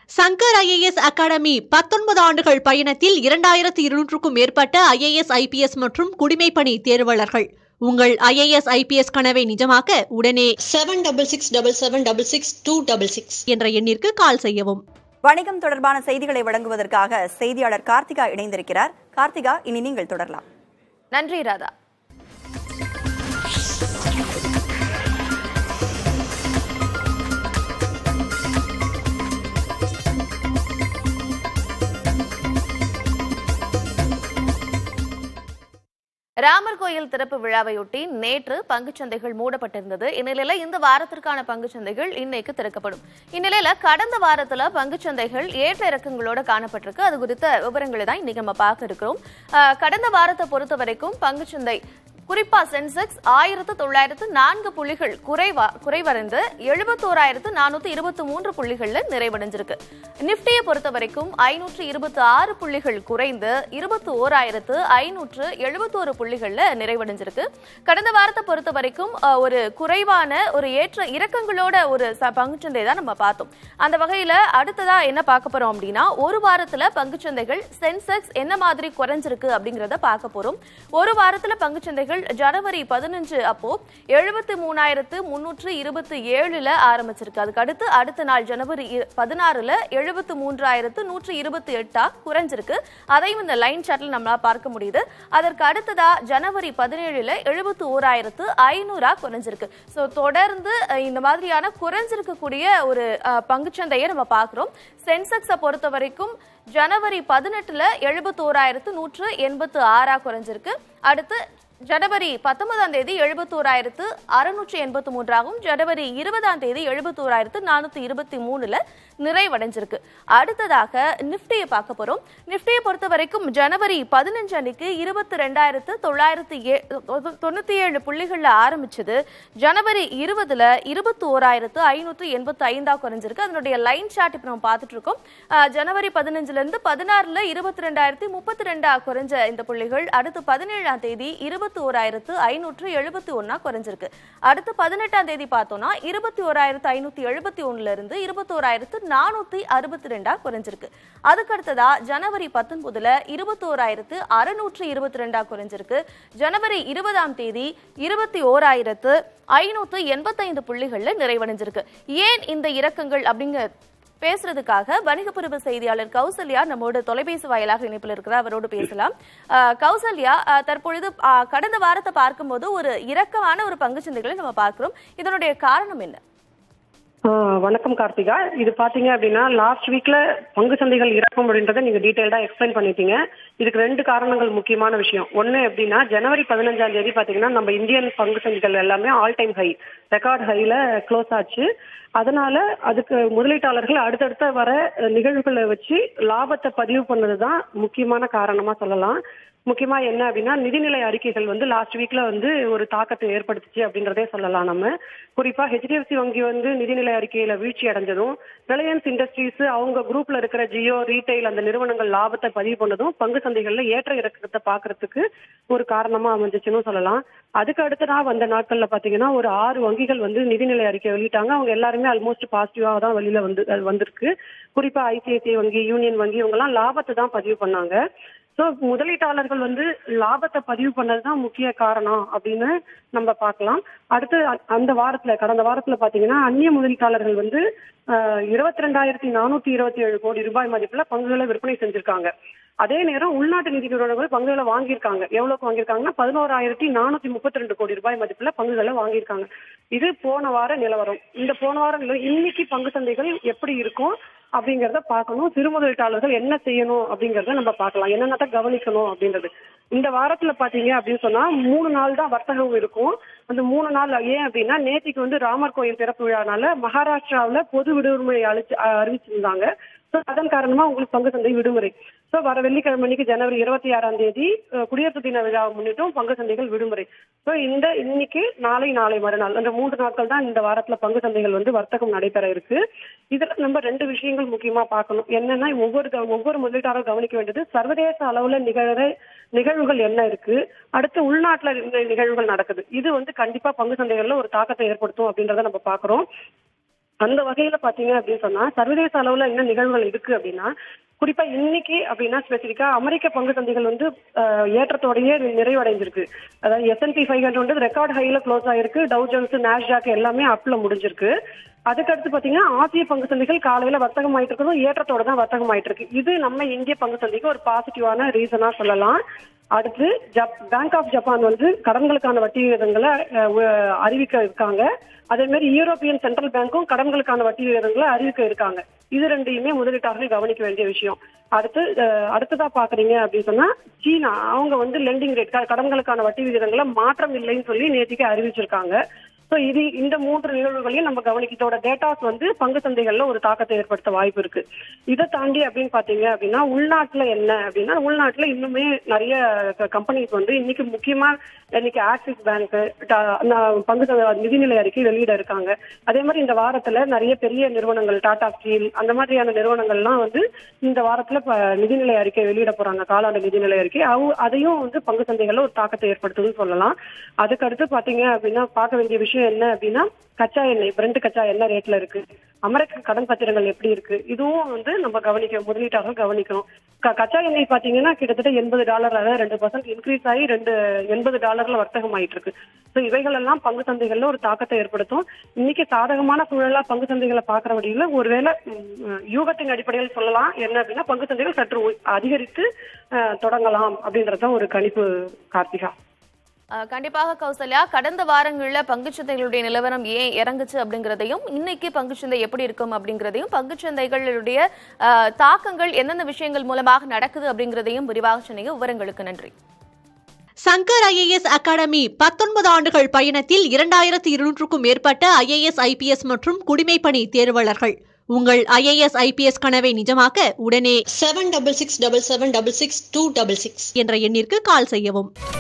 Shankar IAS academy பத்தொன்பது ஆண்டுகள் பயணத்தில் இரண்டாயிரத்து இருநூற்றுக்கும் மேற்பட்ட ஐஏஎஸ் ஐபிஎஸ் மற்றும் குடிமைப்பணி தேர்வாளர்கள் உங்கள் ஐஏஎஸ் ஐபிஎஸ் கனவை நிஜமாக்க உடனே seven double six double seven double six two double six என்ற எண்ணிற்கு கால் செய்யவும் வணிகம் தொடர்பான செய்திகளை வழங்குவதற்காக செய்தியாளர் கார்த்திகா இணைந்திருக்கிறார் கார்த்திகா இனி நீங்கள் தொடரலாம் நன்றி ராதா ராமர் கோயில் திறப்பு விழாவையொட்டி நேற்று பங்குச்சந்தைகள் மூடப்பட்டிருந்தது இந்நிலையில இந்த வாரத்திற்கான பங்குச்சந்தைகள் இன்னைக்கு திறக்கப்படும் இந்நிலையில கடந்த வாரத்துல பங்குச்சந்தைகள் ஏற்ற இறக்கங்களோட காணப்பட்டிருக்கு அது குறித்த விவரங்களை தான் இன்னைக்கு நம்ம பார்க்க இருக்கிறோம் அஹ், கடந்த வாரத்தை பொறுத்த வரைக்கும் பங்குச்சந்தை குறிப்பா சென்செக்ஸ் ஆயிரத்து தொள்ளாயிரத்து நான்கு புள்ளிகள் குறைவா குறைவடைந்து எழுபத்தோராயிரத்து நானூத்தி இருபத்தி மூன்று புள்ளிகள்ல நிறைவடைஞ்சிருக்கு நிப்டியை பொறுத்த வரைக்கும் ஐநூற்று இருபத்தி ஆறு புள்ளிகள் குறைந்து இருபத்தி ஓராயிரத்து ஐநூற்று எழுபத்தோரு புள்ளிகள்ல நிறைவடைஞ்சிருக்கு கடந்த வாரத்தை பொறுத்த வரைக்கும் அஹ், ஒரு குறைவான ஒரு ஏற்ற இறக்கங்களோட ஒரு ச- பங்குச்சந்தை தான் நம்ம பார்த்தோம் அந்த வகையில அடுத்ததா என்ன பார்க்க போறோம் அப்படின்னா ஒரு வாரத்துல பங்குச்சந்தைகள் சென்செக்ஸ் என்ன மாதிரி குறைஞ்சிருக்கு அப்படிங்கறத பார்க்க போறோம் ஒரு வாரத்துல பங்குச்சந்தைகள் ஜனவரி பதினஞ்சு அப்போ எழுபத்தி மூணாயிரத்து முன்னூற்று இருபத்தி ஏழுல ஆரம்பிச்சிருக்கு அதுக்கு அடுத்து அடுத்த நாள் ஜனவரி இ- பதினாறுல எழுபத்தி மூன்றாயிரத்து நூற்று இருபத்தி எட்டா குறைஞ்சிருக்கு அதையும் இந்த லைன் சார்ட்ல நம்மளால பார்க்க முடியுது அதற்கு அடுத்ததா ஜனவரி பதினேழுல எழுபத்தி ஓராயிரத்து ஐநூறா குறைஞ்சிருக்கு ஸோ தொடர்ந்து அஹ், இந்த மாதிரியான குறைஞ்சிருக்கக்கூடிய ஒரு அஹ், பங்குச்சந்தையை நம்ம பார்க்கிறோம் சென்செக்ஸை பொறுத்த வரைக்கும் ஜனவரி பதினெட்டுல எழுபத்தோராயிரத்து நூற்று எண்பத்து ஆறா குறைஞ்சிருக்கு அடுத்து ஜனவரி பத்தொன்பதாம் தேதி எழுபத்தோராயிரத்து அறுநூற்று எண்பத்தி மூன்றாகவும் ஜனவரி இருபதாம் தேதி எழுபத்தோராயிரத்து நானூத்தி இருபத்தி மூணுல நிறைவடைஞ்சிருக்கு அடுத்ததாக நிப்டியை பார்க்க போறோம் நிப்டியை பொறுத்த வரைக்கும் ஜனவரி பதினஞ்சு அன்னைக்கு இருபத்தி ரெண்டாயிரத்து தொள்ளாயிரத்து ஏ- தொ- தொண்ணூத்தி ஏழு புள்ளிகள்ல ஆரம்பிச்சது ஜனவரி இருபதுல இருபத்தி ஓராயிரத்து ஐநூற்று எண்பத்தி ஐந்தா குறைஞ்சிருக்கு அதனுடைய லைன் சார்ட் இப்ப நம்ம பார்த்துட்டு இருக்கோம் அஹ், ஜனவரி பதினஞ்சுல இருந்து பதினாறுல இருபத்தி ரெண்டாயிரத்தி முப்பத்தி ரெண்டா குறைஞ்ச இந்த புள்ளிகள் அடுத்து பதினேழாம் தேதி இருபத்தி ஓராயிரத்து ஐநூற்று எழுபத்தி ஒன்னா குறைஞ்சிருக்கு அடுத்து பதினெட்டாம் தேதி பார்த்தோம்னா இருபத்தி ஓராயிரத்து ஐநூத்தி எழுபத்தி ஒண்ணுல இருந்து இருபத்தி ஓராயிரத்து நானூத்தி அறுபத்தி ரெண்டா குறைஞ்சிருக்கு அதுக்கு அடுத்ததா ஜனவரி பத்தொன்பதுல இருபத்தி ஓராயிரத்து அறுநூற்று இருபத்தி ரெண்டா குறைஞ்சிருக்கு ஜனவரி இருபதாம் தேதி இருபத்தி ஓராயிரத்து ஐநூத்து எண்பத்தைந்து புள்ளிகள்ல நிறைவடைஞ்சிருக்கு ஏன் இந்த இறக்கங்கள் அப்படிங்க பேசுறதுக்காக வணிக பிரிவு செய்தியாளர் கௌசல்யா நம்மோடு தொலைபேசி வாயிலாக இணைப்பில் இருக்கிறார் அவரோடு பேசலாம் அஹ், கௌசல்யா அஹ், தற்பொழுது அஹ், கடந்த வாரத்தை பார்க்கும்போது ஒரு இறக்கமான ஒரு பங்குச்சந்தைகளை நம்ம பார்க்கிறோம் இதனுடைய காரணம் என்ன ஆ, வணக்கம் கார்த்திகா இது பாத்தீங்க அப்படின்னா லாஸ்ட் வீக்ல பங்கு சந்தைகள் இறக்கும் அப்படின்றத நீங்க டீடைல்டா எக்ஸ்பிளைன் பண்ணிட்டீங்க இதுக்கு ரெண்டு காரணங்கள் முக்கியமான விஷயம் ஒன்னு எப்படின்னா ஜனவரி பதினஞ்சாம் தேதி பாத்தீங்கன்னா நம்ம இந்தியன் பங்கு சந்தைகள் எல்லாமே ஆல் டைம் ஹை ரெக்கார்ட் ஹைல க்ளோஸ் ஆச்சு அதனால அதுக்கு முதலீட்டாளர்கள் அடுத்தடுத்த வர அஹ், நிகழ்வுகளை வச்சு லாபத்தை பதிவு பண்ணதுதான் முக்கியமான காரணமா சொல்லலாம் முக்கியமா என்ன அப்படின்னா நிதிநிலை அறிக்கைகள் வந்து லாஸ்ட் வீக்ல வந்து ஒரு தாக்கத்தை ஏற்படுத்துச்சு அப்படின்றதே சொல்லலாம் நம்ம குறிப்பா ஹெச்டிஎஃப்சி வங்கி வந்து நிதிநிலை அறிக்கையில வீழ்ச்சி அடைஞ்சதும் ரிலையன்ஸ் இண்டஸ்ட்ரீஸ் அவங்க குரூப்ல இருக்கிற ஜியோ ரீட்டைல் அந்த நிறுவனங்கள் லாபத்தை பதிவு பண்ணதும் பங்கு சந்தைகள்ல ஏற்ற இறக்கத்தை பாக்குறதுக்கு ஒரு காரணமா அமைஞ்சிச்சுன்னு சொல்லலாம் அதுக்கு அடுத்த நாள் வந்த நாட்கள்ல பாத்தீங்கன்னா ஒரு ஆறு வங்கிகள் வந்து நிதிநிலை அறிக்கை வெளியிட்டாங்க அவங்க எல்லாருமே ஆல்மோஸ்ட் பாசிட்டிவா தான் வெளியில வந்து அது வந்திருக்கு குறிப்பா ஐசிஐசிஐ வங்கி யூனியன் வங்கி இவங்க எல்லாம் லாபத்தை தான் பதிவு பண்ணாங்க ஸோ முதலீட்டாளர்கள் வந்து லாபத்தை பதிவு பண்ணது தான் முக்கிய காரணம் அப்படின்னு நம்ம பார்க்கலாம் அடுத்து அ- அந்த வாரத்துல கடந்த வாரத்துல பாத்தீங்கன்னா அந்நிய முதலீட்டாளர்கள் வந்து இருபத்தி ரெண்டாயிரத்தி நானூத்தி இருபத்தி ஏழு கோடி ரூபாய் மதிப்புல பங்குகளை விற்பனை செஞ்சிருக்காங்க அதே நேரம் உள்நாட்டு நிதி நிறுவனங்கள் பங்குகளை வாங்கியிருக்காங்க எவ்வளவுக்கு வாங்கியிருக்காங்கன்னா பதினோராயிரத்தி நானூத்தி முப்பத்தி ரெண்டு கோடி ரூபாய் மதிப்புல பங்குகளை வாங்கியிருக்காங்க இது போன வார நிலவரம் இந்த போன வாரம் நிலவரம் இன்னைக்கு பங்கு சந்தைகள் எப்படி இருக்கும் அப்படிங்கறத பார்க்கணும் சிறு முதலீட்டாளர்கள் என்ன செய்யணும் அப்படிங்கறத நம்ம பார்க்கலாம் என்னென்னத்த கவனிக்கணும் அப்படின்றது இந்த வாரத்துல பாத்தீங்க அப்படின்னு சொன்னா மூணு நாள் தான் வர்த்தகம் இருக்கும் அந்த மூணு நாள் ஏன் அப்படின்னா நேத்திக்கு வந்து ராமர் கோயில் திறப்பு விழானால மகாராஷ்டிராவுல பொது விடுமுறை அழிச்சு அஹ் அறிவிச்சிருந்தாங்க ஸோ அதன் காரணமா உங்களுக்கு பங்கு சந்தை விடுமுறை ஸோ வர வெள்ளிக்கிழமை அன்னைக்கு ஜனவரி இருபத்தி ஆறாம் தேதி அஹ், குடியரசு தின விழாவை முன்னிட்டும் பங்கு சந்தைகள் விடுமுறை ஸோ இந்த இன்னைக்கு நாளை நாளை மறுநாள் அந்த மூன்று நாட்கள் தான் இந்த வாரத்துல பங்கு சந்தைகள் வந்து வர்த்தகம் நடைபெற இருக்கு இதுல நம்ம ரெண்டு விஷயங்கள் முக்கியமா பார்க்கணும் என்னன்னா ஒவ்வொரு க- ஒவ்வொரு முதலீட்டாளரும் கவனிக்க வேண்டியது சர்வதேச அளவுல நிகழற நிகழ்வுகள் என்ன இருக்கு அடுத்து உள்நாட்டுல இந்த நிகழ்வுகள் நடக்குது இது வந்து கண்டிப்பா பங்கு சந்தைகள்ல ஒரு தாக்கத்தை ஏற்படுத்தும் அப்படின்றத நம்ம பார்க்கிறோம் அந்த வகையில பாத்தீங்க அப்படின்னு சொன்னா சர்வதேச அளவுல என்ன நிகழ்வுகள் இருக்கு அப்படின்னா குறிப்பா இன்னைக்கு அப்படின்னா ஸ்பெசிபிக்கா அமெரிக்க பங்கு சந்தைகள் வந்து அஹ், ஏற்றத்தோடயே நிறைவடைஞ்சிருக்கு அதாவது எஸ்என்பி ஃபைவ் ஹண்ட்ரட் வந்து ரெக்கார்ட் ஹைல க்ளோஸ் ஆயிருக்கு டவு ஜோன்ஸ் நாஸ்டாக் எல்லாமே அப்ல முடிஞ்சிருக்கு அதுக்கடுத்து பாத்தீங்கன்னா ஆசிய பங்கு சந்தைகள் காலையில வர்த்தகம் ஆயிட்டு இருக்கிறதும் ஏற்றத்தோட தான் வர்த்தகம் ஆயிட்டு இருக்கு இது நம்ம இந்திய பங்கு சந்தைக்கு ஒரு பாசிட்டிவான ரீசனா சொல்லலாம் அடுத்து ஜப் பேங்க் ஆஃப் ஜப்பான் வந்து கடன்களுக்கான வட்டி விகிதங்களை அஹ், உ- அறிவிக்க இருக்காங்க அதே மாதிரி யூரோப்பியன் சென்ட்ரல் பேங்க்கும் கடன்களுக்கான வட்டி விகிதங்களை அறிவிக்க இருக்காங்க இது ரெண்டையுமே முதலீட்டாளர்கள் கவனிக்க வேண்டிய விஷயம் அடுத்து அஹ், அடுத்ததா பாக்குறீங்க அப்படின்னு சொன்னா சீனா அவங்க வந்து லெண்டிங் ரேட் கடன்களுக்கான வட்டி விகிதங்களை மாற்றம் இல்லைன்னு சொல்லி நேற்றுக்கு அறிவிச்சிருக்காங்க ஸோ இது இந்த மூன்று நிகழ்வுகளையும் நம்ம கவனிக்கத்தோட டேட்டாஸ் வந்து பங்கு சந்தைகள்ல ஒரு தாக்கத்தை ஏற்படுத்த வாய்ப்பு இருக்கு இதை தாண்டி அப்படின்னு பாத்தீங்க அப்படின்னா உள்நாட்டுல என்ன அப்படின்னா உள்நாட்டுல இன்னுமே நிறைய கம்பெனிஸ் வந்து இன்னைக்கு முக்கியமா இன்னைக்கு ஆக்சிஸ் பேங்க் பங்கு சந்தை நிதிநிலை அறிக்கை வெளியிட இருக்காங்க அதே மாதிரி இந்த வாரத்துல நிறைய பெரிய நிறுவனங்கள் டாடா ஸ்டீல் அந்த மாதிரியான நிறுவனங்கள்லாம் வந்து இந்த வாரத்துல ப- நிதிநிலை அறிக்கை வெளியிட போறாங்க காலாண்டு நிதிநிலை அறிக்கை அவ அதையும் வந்து பங்கு சந்தைகள்ல ஒரு தாக்கத்தை ஏற்படுத்துதுன்னு சொல்லலாம் அதுக்கு அடுத்து பாத்தீங்க அப்படின்னா பார்க்க வேண்டிய விஷயம் என்ன அப்படின்னா கச்சா எண்ணெய் பிரண்ட் கச்சா என்ன ரேட்ல இருக்கு அமெரிக்க கடன் பத்திரங்கள் எப்படி இருக்கு இதுவும் வந்து நம்ம கவனிக்க முதலீட்டாளர்கள் கவனிக்கணும் க- கச்சா எண்ணெய் பாத்தீங்கன்னா கிட்டத்தட்ட எண்பது டாலர் அதாவது ரெண்டு பர்சன்ட் இன்க்ரீஸ் ஆகி ரெண்டு எண்பது டாலர்ல வர்த்தகம் ஆயிட்டு இருக்கு ஸோ இவைகள் எல்லாம் பங்கு சந்தைகள்ல ஒரு தாக்கத்தை ஏற்படுத்தும் இன்னைக்கு சாதகமான சூழலா பங்கு சந்தைகளை பாக்குற வழியில ஒருவேளை ம், யூகத்தின் அடிப்படையில் சொல்லலாம் என்ன அப்படின்னா பங்கு சந்தைகள் சற்று உ- அதிகரித்து அஹ், தொடங்கலாம் அப்படின்றதுதான் ஒரு கணிப்பு கார்த்திகா அஹ், கண்டிப்பாக கௌசல்யா கடந்த வாரங்கள்ல பங்குச்சந்தைகளுடைய நிலவரம் ஏன் இறங்குச்சு அப்படிங்கறதையும் இன்னைக்கு பங்குச்சந்தை எப்படி இருக்கும் அப்படிங்கறதையும் பங்குச்சந்தைகளுடைய அஹ், தாக்கங்கள் எந்தெந்த விஷயங்கள் மூலமாக நடக்குது அப்படிங்கறதையும் விரிவாக சொன்னீங்க விவரங்களுக்கு நன்றி சங்கர் ஐஏஎஸ் அகாடமி பத்தொன்பது ஆண்டுகள் பயணத்தில் இரண்டாயிரத்தி இருநூற்றுக்கும் மேற்பட்ட ஐஏஎஸ் ஐபிஎஸ் மற்றும் குடிமைப்பணி தேர்வாளர்கள் உங்கள் ஐஏஎஸ் ஐபிஎஸ் கனவை நிஜமாக்க உடனே seven double six double seven double six two double six என்ற எண்ணிற்கு கால் செய்யவும்